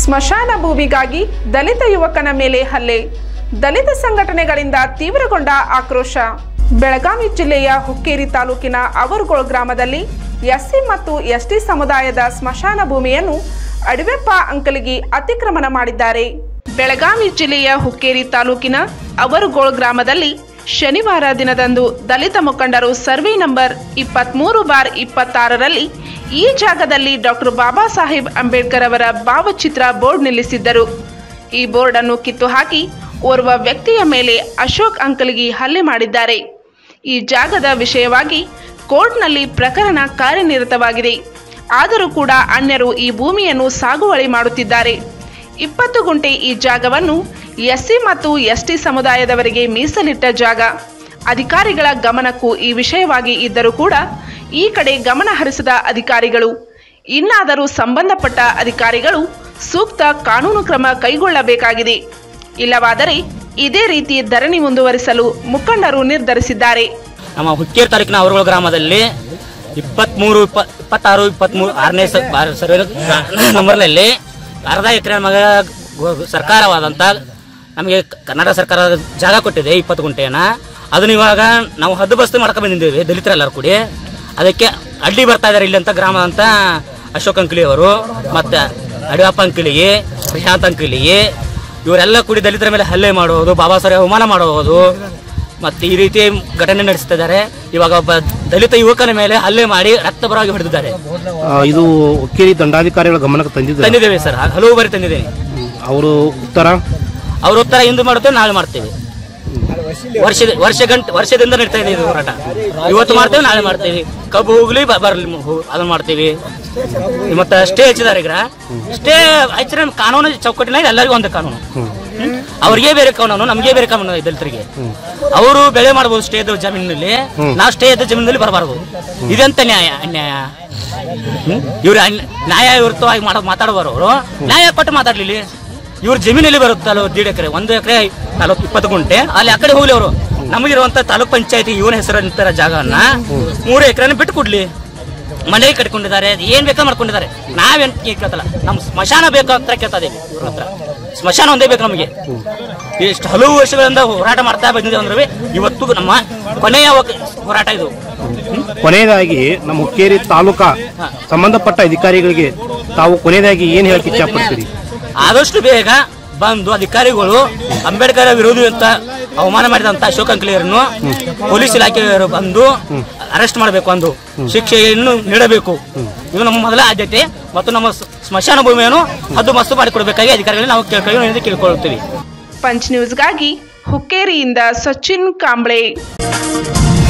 ಸ್ಮಶಾನ ಭೂಮಿಗಾಗಿ ದಲಿತ ಯುವಕನ ಮೇಲೆ ಹಲ್ಲೆ ದಲಿತ ಸಂಘಟನೆಗಳಿಂದ ತೀವ್ರಗೊಂಡ ಆಕ್ರೋಶ ಬೆಳಗಾವಿ ಜಿಲ್ಲೆಯ ಹುಕ್ಕೇರಿ ತಾಲೂಕಿನ ಅವರುಗೋಳ್ ಗ್ರಾಮದಲ್ಲಿ ಎಸ್ಸಿ ಮತ್ತು ಎಸ್ಟಿ ಸಮುದಾಯದ ಸ್ಮಶಾನ ಭೂಮಿಯನ್ನು ಅಡವೆಪ್ಪ ಅಂಕಲಿಗಿ ಅತಿಕ್ರಮಣ ಮಾಡಿದ್ದಾರೆ ಬೆಳಗಾವಿ ಜಿಲ್ಲೆಯ ಹುಕ್ಕೇರಿ ತಾಲೂಕಿನ ಅವರುಗೋಳ್ ಗ್ರಾಮದಲ್ಲಿ ಶನಿವಾರ ದಿನದಂದು ದಲಿತ ಮುಖಂಡರು ಸರ್ವೆ ನಂಬರ್ ಇಪ್ಪತ್ತ್ಮೂರು ಬಾರ್ ಇಪ್ಪತ್ತಾರರಲ್ಲಿ ಈ ಜಾಗದಲ್ಲಿ ಡಾಕ್ಟರ್ ಬಾಬಾ ಸಾಹೇಬ್ ಅಂಬೇಡ್ಕರ್ ಅವರ ಭಾವಚಿತ್ರ ಬೋರ್ಡ್ ನಿಲ್ಲಿಸಿದ್ದರು ಈ ಬೋರ್ಡ್ ಅನ್ನು ಕಿತ್ತು ಹಾಕಿ ಓರ್ವ ವ್ಯಕ್ತಿಯ ಮೇಲೆ ಅಶೋಕ್ ಅಂಕಲ್ಗಿ ಹಲ್ಲೆ ಮಾಡಿದ್ದಾರೆ ಈ ಜಾಗದ ವಿಷಯವಾಗಿ ಕೋರ್ಟ್ನಲ್ಲಿ ಪ್ರಕರಣ ಕಾರ್ಯನಿರತವಾಗಿದೆ ಆದರೂ ಕೂಡ ಅನ್ಯರು ಈ ಭೂಮಿಯನ್ನು ಸಾಗುವಳಿ ಮಾಡುತ್ತಿದ್ದಾರೆ ಇಪ್ಪತ್ತು ಗುಂಟೆ ಈ ಜಾಗವನ್ನು ಎಸ್ಸಿ ಮತ್ತು ಎಸ್ಟಿ ಸಮುದಾಯದವರಿಗೆ ಮೀಸಲಿಟ್ಟ ಜಾಗ ಅಧಿಕಾರಿಗಳ ಗಮನಕ್ಕೂ ಈ ವಿಷಯವಾಗಿ ಇದ್ದರೂ ಕೂಡ ಈ ಕಡೆ ಗಮನ ಹರಿಸದ ಅಧಿಕಾರಿಗಳು ಇನ್ನಾದರೂ ಸಂಬಂಧಪಟ್ಟ ಅಧಿಕಾರಿಗಳು ಸೂಕ್ತ ಕಾನೂನು ಕ್ರಮ ಕೈಗೊಳ್ಳಬೇಕಾಗಿದೆ ಇಲ್ಲವಾದರೆ ಇದೇ ರೀತಿ ಧರಣಿ ಮುಂದುವರಿಸಲು ಮುಖಂಡರು ನಿರ್ಧರಿಸಿದ್ದಾರೆ ನಮ್ಮ ಹುಕ್ಕೇರಿ ತಾಲೂಕಿನ ಅವರುಗಳ ಗ್ರಾಮದಲ್ಲಿ ಇಪ್ಪತ್ಮೂರು ಇಪ್ಪ ಇಪ್ಪತ್ತಾರು ಇಪ್ಪತ್ಮೂರು ಆರನೇ ಸ- ಬಾರ್- ಸರ್ವೆ ನಂಬರ್ನಲ್ಲಿ ಅರ್ಧ ಎಕರೆ ನಮಗೆ ಗೋ- ಸರ್ಕಾರವಾದಂಥ ನಮಗೆ ಕರ್ನಾಟಕ ಸರ್ಕಾರ ಜಾಗ ಕೊಟ್ಟಿದೆ ಇಪ್ಪತ್ತು ಗುಂಟೆಯನ್ನ ಅದನ್ನ ಇವಾಗ ನಾವು ಹದ್ದು ಬಸ್ತು ಮಾಡ್ಕೊಂಡು ಬಂದಿದ್ದೇವೆ ದಲಿತರೆಲ್ಲರೂ ಕೂಡಿ ಅದಕ್ಕೆ ಅಡ್ಡಿ ಬರ್ತಾ ಇದ್ದಾರೆ ಇಲ್ಲಿ ಅಂತ ಗ್ರಾಮ ಅಂತ ಅಶೋಕ್ ಅಂಕಲಿ ಅವರು ಮತ್ತು ಅಡಿಯಪ್ಪ ಅಂಕಲಿಗೆ ಪ್ರಶಾಂತ್ ಅಂಕಲಿಗೆ ಇವರೆಲ್ಲ ಕೂಡಿ ದಲಿತರ ಮೇಲೆ ಹಲ್ಲೆ ಮಾಡುವುದು ಬಾಬಾ ಸಾಹೇಬ್ ಅವಮಾನ ಮಾಡುವುದು ಮತ್ತು ಈ ರೀತಿ ಘಟನೆ ನಡೆಸ್ತಿದ್ದಾರೆ ಇವಾಗ ಒಬ್ಬ ದಲಿತ ಯುವಕನ ಮೇಲೆ ಹಲ್ಲೆ ಮಾಡಿ ರಕ್ತಪರವಾಗಿ ಹೊಡೆದಿದ್ದಾರೆ ಆ, ಇದು ಹುಕ್ಕೇರಿ ದಂಡಾಧಿಕಾರಿಗಳ ಗಮನಕ್ಕೆ ತಂದಿದ್ದಾರೆ ತಂದಿದ್ದೇವೆ ಸರ್ ಹಲವು ಬಾರಿ ತಂದಿದ್ದೇನೆ ಅವರು ಉತ್ತರ ಅವ್ರ ಉತ್ತರ ಇಂದು ಮಾಡುತ್ತೇವೆ ನಾಳೆ ಮಾಡ್ತೇವೆ ವರ್ಷ ವರ್ಷ ಗಂಟೆ ವರ್ಷದಿಂದ ನಡೀತಾ ಇದೆ ಇದು ಹೋರಾಟ ಇವತ್ತು ಮಾಡ್ತೇವೆ ನಾಳೆ ಮಾಡ್ತೇವೆ ಕಬ್ಬು ಹೋಗ್ಲಿ ಬ- ಬರ್ಲಿ ಹೋ- ಅದನ್ನ ಮಾಡ್ತೀವಿ ಮತ್ತೆ ಸ್ಟೇ ಹಚ್ಚಿದ್ದಾರೆ ಈಗ ಸ್ಟೇ ಹಚ್ಚಿರ ಕಾನೂನು ಚೌಕಟ್ಟಿನ ಎಲ್ಲರಿಗೂ ಒಂದು ಕಾನೂನು ಹ್ಮ್? ಅವ್ರಿಗೆ ಬೇರೆ ಕಾನೂನು ನಮಗೆ ಬೇರೆ ಕಾನೂನು ಇದೆ ದಲಿತರಿಗೆ ಅವರು ಬೆಳೆ ಮಾಡಬಹುದು ಸ್ಟೇ ಇದ್ದ ಜಮೀನಿನಲ್ಲಿ ನಾವು ಸ್ಟೇ ಇದ್ದ ಜಮೀನಿನಲ್ಲಿ ಬರಬಾರದು ಇದೆಂತ ನ್ಯಾಯ ಅನ್ಯಾಯ ಹ್ಮ್? ಇವ್ರು ಅನ್- ನ್ಯಾಯ ವಿರುದ್ಧವಾಗಿ ಮಾಡೋ ಮಾತಾಡುವರು ಅವರು ನ್ಯಾಯ ಕೊಟ್ಟು ಮಾತಾಡ್ಲಿಲ್ಲ ಇವ್ರ ಜಮೀನಲ್ಲಿ ಬರುತ್ತಲ್ಲ ದೀಡ್ ಎಕರೆ ಒಂದು ಎಕರೆ ತಾಲೂಕು ಇಪ್ಪತ್ತು ಗುಂಟೆ ಅಲ್ಲಿ ಆ ಕಡೆ ಹೋಗ್ಲಿ ಅವರು ನಮಗಿರುವಂತ ತಾಲೂಕ್ ಪಂಚಾಯತಿ ಇವನ ಹೆಸರಂತರ ಜಾಗವನ್ನ ಮೂರು ಎಕರೆನ ಬಿಟ್ಟು ಕೊಡ್ಲಿ ಮನೆ ಕಟ್ಕೊಂಡಿದ್ದಾರೆ ಏನ್ ಬೇಕಾ ಮಾಡ್ಕೊಂಡಿದ್ದಾರೆ ನಾವೇನ್ ಕೇಳ್ತಲ್ಲ ನಮ್ ಸ್ಮಶಾನ ಬೇಕು ಅಂತ ಕೇಳ್ತಾ ಇದೀವಿ ಅವ್ರ ಹತ್ರ ಸ್ಮಶಾನ ಒಂದೇ ಬೇಕು ನಮಗೆ ಎಷ್ಟು ಹಲವು ವರ್ಷಗಳಿಂದ ಹೋರಾಟ ಮಾಡ್ತಾ ಬಂದಿದ್ದೇವೆ ಅಂದ್ರೆ ಇವತ್ತು ನಮ್ಮ ಕೊನೆಯ ಒಗ್- ಹೋರಾಟ ಇದು ಕೊನೆಯದಾಗಿ ನಮ್ಮ ಹುಕ್ಕೇರಿ ತಾಲೂಕಾ ಸಂಬಂಧಪಟ್ಟ ಅಧಿಕಾರಿಗಳಿಗೆ ತಾವು ಕೊನೆಯದಾಗಿ ಏನ್ ಹೇಳಕ್ ಇಚ್ಛಪಡ್ತೀರಿ ಆದಷ್ಟು ಬೇಗ ಬಂದು ಅಧಿಕಾರಿಗಳು ಅಂಬೇಡ್ಕರ್ ವಿರೋಧಿ ಅಂತ ಅವಮಾನ ಮಾಡಿದಂತ ಅಶೋಕ್ ಅಂಕಲಿಯರನ್ನು ಪೊಲೀಸ್ ಇಲಾಖೆಯವರು ಬಂದು ಅರೆಸ್ಟ್ ಮಾಡಬೇಕು ಅಂದು ಶಿಕ್ಷೆಯನ್ನು ನೀಡಬೇಕು ಇದು ನಮ್ಮ ಮೊದಲ ಆದ್ಯತೆ ಮತ್ತು ನಮ್ಮ ಸ್- ಸ್ಮಶಾನ ಭೂಮಿಯನ್ನು ಹದ್ದು ಮಸ್ತು ಮಾಡಿಕೊಡ್ಬೇಕಾಗಿ ಅಧಿಕಾರಿಗಳಿಗೆ ನಾವು ಕೇಳ್ಕೊಳ್ಳಿ ಕೇಳ್ಕೊಳ್ತೀವಿ ಪಂಚ್ ನ್ಯೂಸ್ಗಾಗಿ ಹುಕ್ಕೇರಿಯಿಂದ ಸಚಿನ್ ಕಾಂಬ್ಳೆ